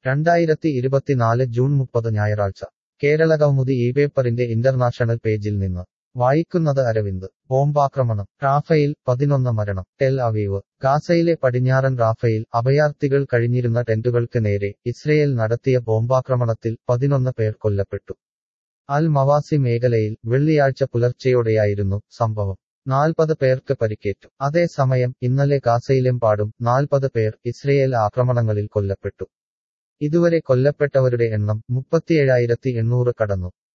രണ്ടായിരത്തി ഇരുപത്തിനാല് ജൂൺ മുപ്പത് ഞായറാഴ്ച കേരള കൗമുദി ഈ പേപ്പറിന്റെ ഇന്റർനാഷണൽ പേജിൽ നിന്ന് വായിക്കുന്നത് അരവിന്ദ് ബോംബാക്രമണം റാഫയിൽ പതിനൊന്ന് മരണം ടെൽ അവീവ് ഗാസയിലെ പടിഞ്ഞാറൻ റാഫയിൽ അഭയാർത്ഥികൾ കഴിഞ്ഞിരുന്ന ടെന്റുകൾക്ക് നേരെ ഇസ്രയേൽ നടത്തിയ ബോംബാക്രമണത്തിൽ പതിനൊന്ന് പേർ കൊല്ലപ്പെട്ടു അൽ മവാസി മേഖലയിൽ വെള്ളിയാഴ്ച പുലർച്ചെയോടെയായിരുന്നു സംഭവം നാൽപ്പത് പേർക്ക് പരിക്കേറ്റു അതേസമയം ഇന്നലെ ഗാസയിലെമ്പാടും നാൽപ്പത് പേർ ഇസ്രയേൽ ആക്രമണങ്ങളിൽ കൊല്ലപ്പെട്ടു ഇതുവരെ കൊല്ലപ്പെട്ടവരുടെ എണ്ണം മുപ്പത്തിയേഴായിരത്തി എണ്ണൂറ് കടന്നു